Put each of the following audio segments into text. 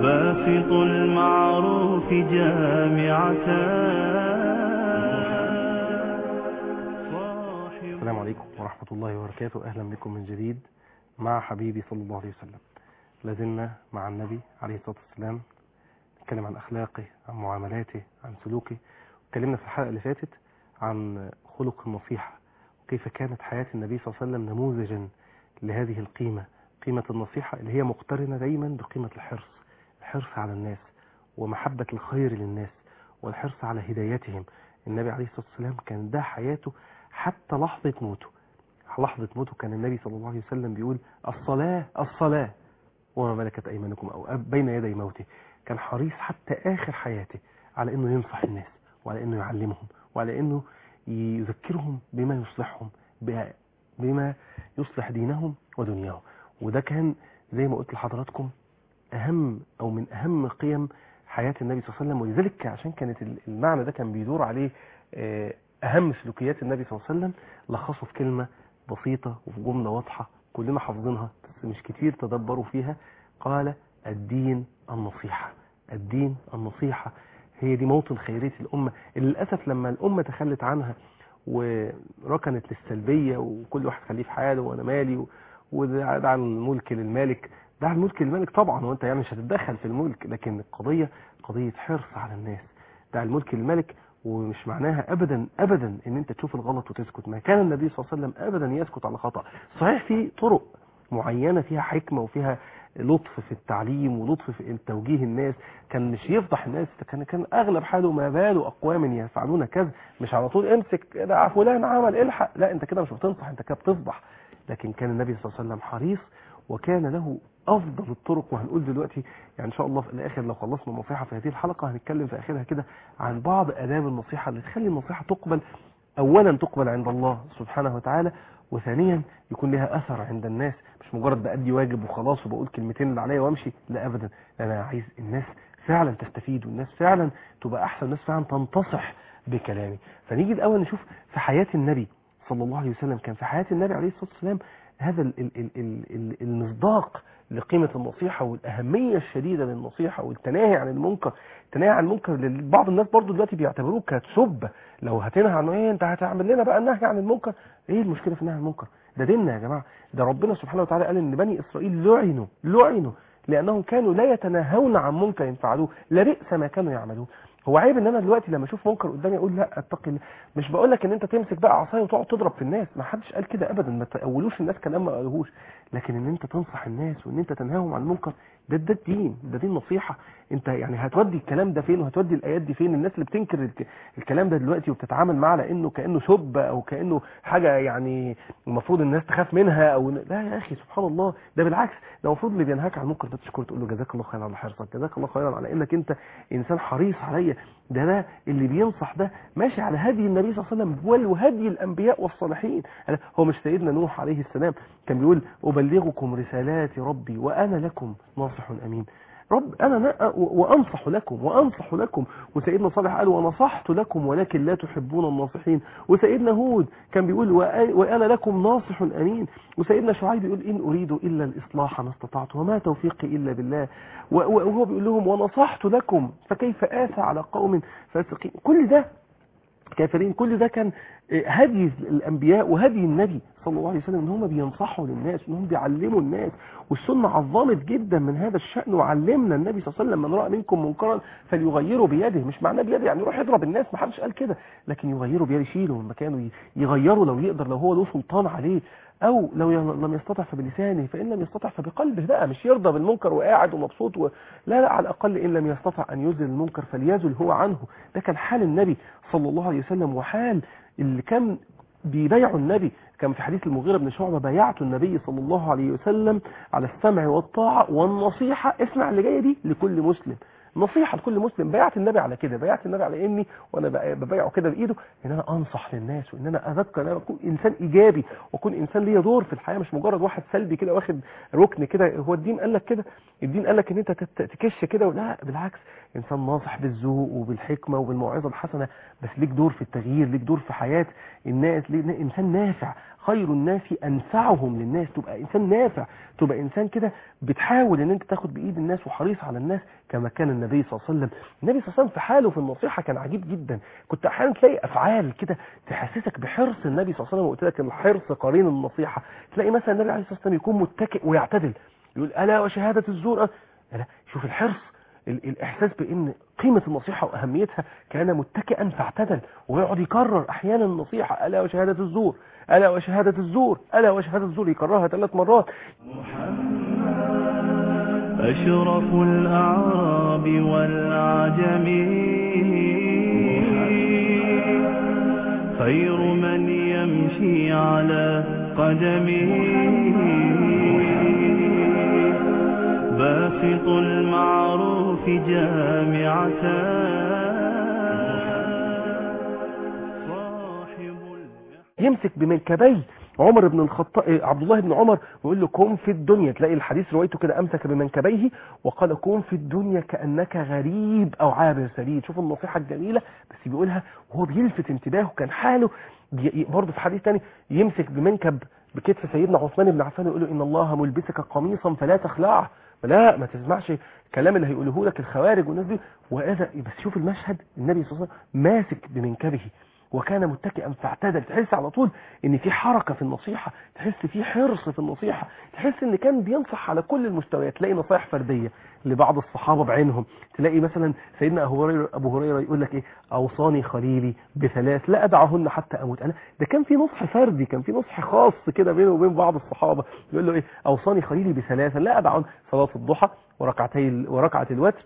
باسط المعروف جامعة السلام عليكم ورحمة الله وبركاته أهلا بكم من جديد مع حبيبي صلى الله عليه وسلم لازلنا مع النبي عليه الصلاة والسلام نتكلم عن أخلاقه عن معاملاته عن سلوكه اتكلمنا في الحلقة اللي فاتت عن خلق النصيحة وكيف كانت حياة النبي صلى الله عليه وسلم نموذجا لهذه القيمة قيمة النصيحة اللي هي مقترنة دايما بقيمة الحرص الحرص على الناس ومحبة الخير للناس والحرص على هدايتهم النبي عليه الصلاة والسلام كان ده حياته حتى لحظة موته لحظة موته كان النبي صلى الله عليه وسلم بيقول الصلاة الصلاة وما ملكت أيمانكم أو بين يدي موته كان حريص حتى آخر حياته على أنه ينصح الناس وعلى أنه يعلمهم وعلى أنه يذكرهم بما يصلحهم بما يصلح دينهم ودنياهم وده كان زي ما قلت لحضراتكم أهم أو من أهم قيم حياة النبي صلى الله عليه وسلم ولذلك عشان كانت المعنى ده كان بيدور عليه أهم سلوكيات النبي صلى الله عليه وسلم لخصه في كلمة بسيطة وفي جملة واضحة كلنا حافظينها بس مش كتير تدبروا فيها قال الدين النصيحة الدين النصيحة هي دي موطن خيرية الأمة اللي للأسف لما الأمة تخلت عنها وركنت للسلبية وكل واحد خليه في حاله وأنا مالي ودع الملك للمالك دع الملك للمالك طبعا وانت يعني مش هتتدخل في الملك لكن القضية قضية حرص على الناس دع الملك للملك ومش معناها ابدا ابدا ان انت تشوف الغلط وتسكت ما كان النبي صلى الله عليه وسلم ابدا يسكت على خطأ صحيح في طرق معينة فيها حكمة وفيها لطف في التعليم ولطف في توجيه الناس كان مش يفضح الناس كان كان اغلب حاله ما بال اقوام يفعلون كذا مش على طول امسك ده فلان عمل الحق لا انت كده مش بتنصح انت كده بتفضح لكن كان النبي صلى الله عليه وسلم حريص وكان له افضل الطرق وهنقول دلوقتي يعني ان شاء الله في الاخر لو خلصنا النصيحه في هذه الحلقه هنتكلم في اخرها كده عن بعض اداب النصيحه اللي تخلي النصيحه تقبل اولا تقبل عند الله سبحانه وتعالى وثانيا يكون لها اثر عند الناس مش مجرد بادي واجب وخلاص وبقول كلمتين اللي عليا وامشي لا ابدا انا عايز الناس فعلا تستفيد والناس فعلا تبقى احسن الناس فعلا تنتصح بكلامي فنيجي الاول نشوف في حياه النبي صلى الله عليه وسلم كان في حياه النبي عليه الصلاه والسلام هذا ال ال ال ال ال المصداق لقيمة النصيحة والأهمية الشديدة للنصيحة والتناهي عن المنكر التناهي عن المنكر بعض الناس برضو دلوقتي بيعتبروه كسبة لو هتنهى عن ايه انت هتعمل لنا بقى النهي عن المنكر ايه المشكلة في النهي عن المنكر ده ديننا يا جماعة ده ربنا سبحانه وتعالى قال ان بني اسرائيل لعنوا لعنوا لانهم كانوا لا يتناهون عن منكر يفعلوه لبئس ما كانوا يعملون هو عيب ان انا دلوقتي لما اشوف منكر قدامي اقول لا اتقي الله مش بقول لك ان انت تمسك بقى عصايه وتقعد تضرب في الناس ما حدش قال كده ابدا ما تقولوش الناس كلام ما قالوهوش لكن ان انت تنصح الناس وان انت تنهاهم عن المنكر ده ده الدين ده دين نصيحه انت يعني هتودي الكلام ده فين وهتودي الايات دي فين الناس اللي بتنكر الكلام ده دلوقتي وبتتعامل معاه على انه كانه سب او كانه حاجه يعني المفروض الناس تخاف منها او لا يا اخي سبحان الله ده بالعكس ده المفروض اللي بينهاك عن المنكر ده تشكره تقول له جزاك الله خيرا على حرصك جزاك الله خيرا على انك انت انسان حريص عليا ده ده اللي بينصح ده ماشي على هدي النبي صلى الله عليه وسلم وهدي الانبياء والصالحين هو مش سيدنا نوح عليه السلام كان بيقول ابلغكم رسالات ربي وانا لكم ناصح امين رب انا وانصح لكم وانصح لكم وسيدنا صالح قال ونصحت لكم ولكن لا تحبون الناصحين وسيدنا هود كان بيقول وانا لكم ناصح امين وسيدنا شعيب يقول ان اريد الا الاصلاح ما استطعت وما توفيقي الا بالله وهو بيقول لهم ونصحت لكم فكيف اسى على قوم فاسقين كل ده كافرين كل ده كان هدي الانبياء وهدي النبي صلى الله عليه وسلم ان هم بينصحوا للناس ان هم بيعلموا الناس والسنه عظمت جدا من هذا الشان وعلمنا النبي صلى الله عليه وسلم من راى منكم منكرا فليغيره بيده مش معناه بيده يعني يروح يضرب الناس ما حدش قال كده لكن يغيره بيده يشيله من مكانه يغيره لو يقدر لو هو له سلطان عليه او لو لم يستطع فبلسانه فان لم يستطع فبقلبه بقى مش يرضى بالمنكر وقاعد ومبسوط و... لا لا على الاقل ان لم يستطع ان يزل المنكر فليزل هو عنه ده كان حال النبي صلى الله عليه وسلم وحال اللي كان بيبايعوا النبي كان في حديث المغيرة بن شعبة بايعت النبي صلى الله عليه وسلم على السمع والطاعة والنصيحة اسمع اللي جاية دي لكل مسلم نصيحة لكل مسلم بايعت النبي على كده بايعت النبي على اني وانا ببايعه كده بايده ان انا انصح للناس وان انا اذكر ان انا اكون انسان ايجابي واكون انسان ليا دور في الحياه مش مجرد واحد سلبي كده واخد ركن كده هو الدين قال لك كده الدين قال لك ان انت تكش كده لا بالعكس انسان ناصح بالذوق وبالحكمه وبالموعظه الحسنه بس ليك دور في التغيير ليك دور في حياه الناس ليك انسان نافع خير الناس انفعهم للناس تبقى انسان نافع تبقى انسان كده بتحاول ان انت تاخد بايد الناس وحريص على الناس كما كان النبي صلى الله عليه وسلم النبي صلى الله عليه وسلم في حاله في النصيحه كان عجيب جدا كنت احيانا تلاقي افعال كده تحسسك بحرص النبي صلى الله عليه وسلم وقلت لك الحرص قرين النصيحه تلاقي مثلا النبي عليه الصلاه والسلام يكون متكئ ويعتدل يقول الا وشهاده الزور لا شوف الحرص ال- الاحساس بان قيمه النصيحه واهميتها كان متكئا فاعتدل ويقعد يكرر احيانا النصيحه الا وشهاده الزور الا وشهاده الزور الا وشهاده الزور يكررها ثلاث مرات أشرف الأعراب والعجم خير من يمشي على قدمه باسط المعروف جامعة صاحب المحن يمسك بمنكبي عمر بن الخطاب إيه، عبد الله بن عمر ويقول له كن في الدنيا تلاقي الحديث روايته كده امسك بمنكبيه وقال كن في الدنيا كانك غريب او عابر سبيل شوف النصيحه الجميله بس بيقولها وهو بيلفت انتباهه كان حاله بي- برضه في حديث تاني يمسك بمنكب بكتف سيدنا عثمان بن عفان ويقول له ان الله ملبسك قميصا فلا تخلعه لا ما تسمعش الكلام اللي هيقوله لك الخوارج والناس دي وهذا بس شوف المشهد النبي صلى الله عليه وسلم ماسك بمنكبه وكان متكئا فاعتدل تحس على طول ان في حركه في النصيحه تحس في حرص في النصيحه تحس ان كان بينصح على كل المستويات تلاقي نصائح فرديه لبعض الصحابه بعينهم تلاقي مثلا سيدنا ابو هريره ابو هريره يقول لك ايه اوصاني خليلي بثلاث لا ادعهن حتى اموت انا ده كان في نصح فردي كان في نصح خاص كده بينه وبين بعض الصحابه يقول له ايه اوصاني خليلي بثلاثه لا ادعهن صلاه الضحى وركعتي ال- وركعه الوتر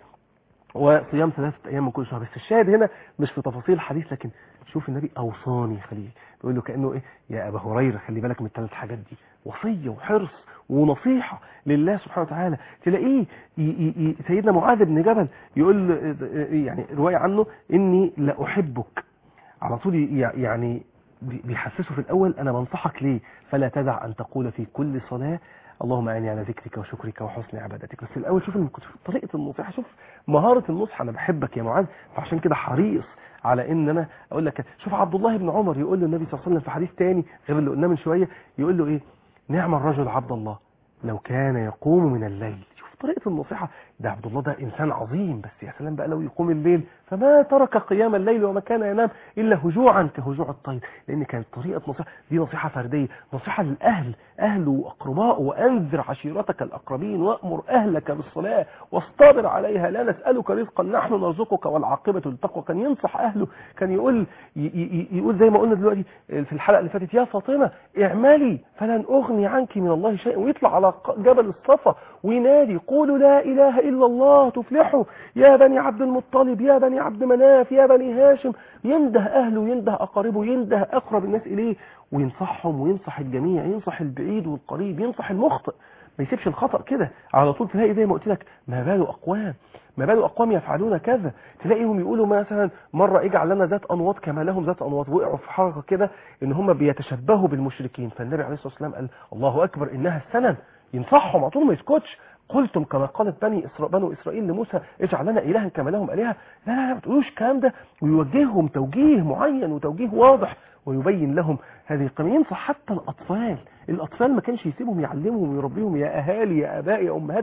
وصيام ثلاثة أيام من كل شهر بس الشاهد هنا مش في تفاصيل الحديث لكن شوف النبي أوصاني خليل بيقول له كأنه إيه يا أبا هريرة خلي بالك من الثلاث حاجات دي وصية وحرص ونصيحة لله سبحانه وتعالى تلاقيه ي- ي- ي- سيدنا معاذ بن جبل يقول له- يعني رواية عنه إني لأحبك على طول ي- يعني بي- بيحسسه في الأول أنا بنصحك ليه فلا تدع أن تقول في كل صلاة اللهم أعني على ذكرك وشكرك وحسن عبادتك بس الأول شوف الم- طريقة النصيحة شوف مهارة النصح أنا بحبك يا معاذ فعشان كده حريص على ان انا اقول لك شوف عبد الله بن عمر يقول له النبي صلى الله عليه وسلم في حديث تاني غير اللي قلناه من شويه يقول له ايه نعم الرجل عبد الله لو كان يقوم من الليل شوف طريقه النصيحه ده عبد الله ده انسان عظيم بس يا سلام بقى لو يقوم الليل فما ترك قيام الليل وما كان ينام الا هجوعا كهجوع الطير لان كانت طريقه نصيحه دي نصيحه فرديه نصيحه للاهل اهله واقربائه وانذر عشيرتك الاقربين وامر اهلك بالصلاه واصطبر عليها لا نسالك رزقا نحن نرزقك والعاقبه للتقوى كان ينصح اهله كان يقول ي- ي- يقول زي ما قلنا دلوقتي في الحلقه اللي فاتت يا فاطمه اعملي فلن اغني عنك من الله شيئا ويطلع على ق- جبل الصفا وينادي قولوا لا اله الا الله تفلحوا يا بني عبد المطلب يا بني عبد مناف يا بني هاشم ينده اهله ينده اقاربه ينده اقرب الناس اليه وينصحهم وينصح الجميع ينصح البعيد والقريب ينصح المخطئ ما يسيبش الخطأ كده على طول تلاقي زي ما قلت لك ما بال أقوام ما بال أقوام يفعلون كذا تلاقيهم يقولوا مثلا مرة اجعل لنا ذات أنواط كما لهم ذات أنواط وقعوا في حركة كده إن هم بيتشبهوا بالمشركين فالنبي عليه الصلاة والسلام قال الله أكبر إنها السنن ينصحهم على طول ما يسكتش قلتم كما قالت بني إسرائيل بنو إسرائيل لموسى اجعل لنا إلها كما لهم آلهة لا لا لا ما تقولوش الكلام ده ويوجههم توجيه معين وتوجيه واضح ويبين لهم هذه القيم ينصح حتى الأطفال الأطفال ما كانش يسيبهم يعلمهم ويربيهم يا أهالي يا آباء يا أمهات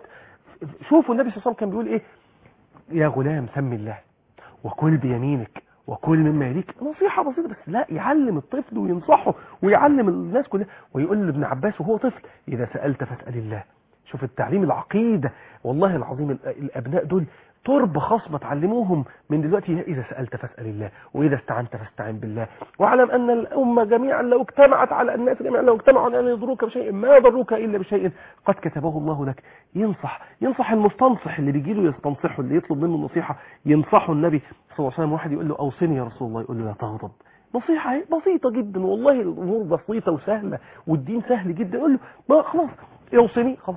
شوفوا النبي صلى الله عليه وسلم كان بيقول إيه يا غلام سم الله وكل بيمينك وكل مما يليك نصيحة بسيطة بس لا يعلم الطفل وينصحه ويعلم الناس كلها ويقول لابن عباس وهو طفل إذا سألت فاسأل الله شوف التعليم العقيدة والله العظيم ال- الأبناء دول تربة خصبة تعلموهم من دلوقتي إذا سألت فاسأل الله وإذا استعنت فاستعن بالله واعلم أن الأمة جميعا لو اجتمعت على الناس جميعا لو اجتمعوا على أن يضروك بشيء ما ضروك إلا بشيء قد كتبه الله لك ينصح ينصح المستنصح اللي بيجي له يستنصحه اللي يطلب منه النصيحة ينصحه النبي صلى الله عليه وسلم واحد يقول له أوصني يا رسول الله يقول له لا تغضب نصيحة اهي بسيطة جدا والله الأمور بسيطة وسهلة والدين سهل جدا يقول له ما خلاص اوصني خلاص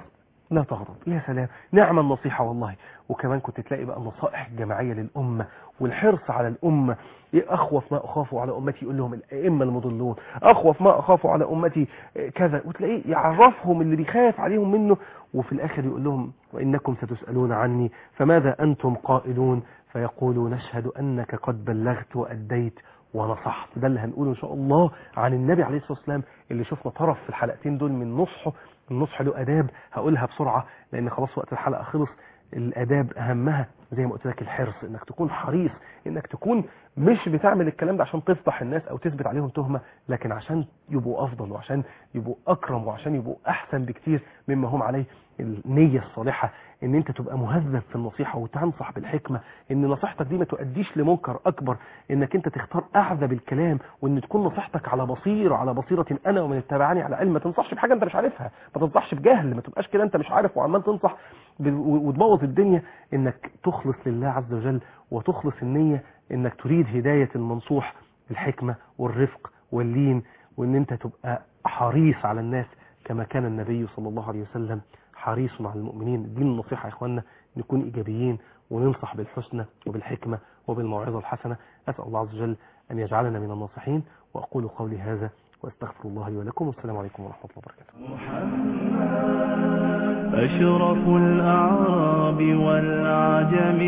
لا تغضب يا سلام نعم النصيحة والله وكمان كنت تلاقي بقى النصائح الجماعية للأمة والحرص على الأمة أخوف ما أخاف على أمتي يقول لهم الأئمة المضلون أخوف ما أخاف على أمتي كذا وتلاقيه يعرفهم اللي بيخاف عليهم منه وفي الآخر يقول لهم وإنكم ستسألون عني فماذا أنتم قائلون فيقولوا نشهد أنك قد بلغت وأديت ونصحت ده اللي هنقوله إن شاء الله عن النبي عليه الصلاة والسلام اللي شفنا طرف في الحلقتين دول من نصحه النصح له أداب هقولها بسرعة لأن خلاص وقت الحلقة خلص الاداب اهمها زي ما قلت لك الحرص انك تكون حريص انك تكون مش بتعمل الكلام ده عشان تفضح الناس او تثبت عليهم تهمة لكن عشان يبقوا افضل وعشان يبقوا اكرم وعشان يبقوا احسن بكتير مما هم عليه النية الصالحة ان انت تبقى مهذب في النصيحة وتنصح بالحكمة ان نصيحتك دي ما تؤديش لمنكر اكبر انك انت تختار اعذب الكلام وان تكون نصيحتك على بصيرة على بصيرة انا ومن اتبعني على علم ما تنصحش بحاجة انت مش عارفها ما تنصحش بجهل ما تبقاش كده انت مش عارف وعمال تنصح وتبوظ الدنيا انك تخلص لله عز وجل وتخلص النية انك تريد هداية المنصوح الحكمة والرفق واللين وان انت تبقى حريص على الناس كما كان النبي صلى الله عليه وسلم حريص على المؤمنين دي النصيحة يا اخوانا نكون ايجابيين وننصح بالحسنى وبالحكمة وبالموعظة الحسنة اسأل الله عز وجل ان يجعلنا من الناصحين واقول قولي هذا واستغفر الله لي ولكم والسلام عليكم ورحمة الله وبركاته أشرف الأعراب والعجم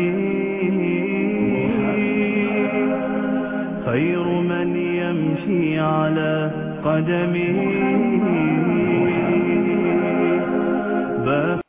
خير من يمشي على قدمه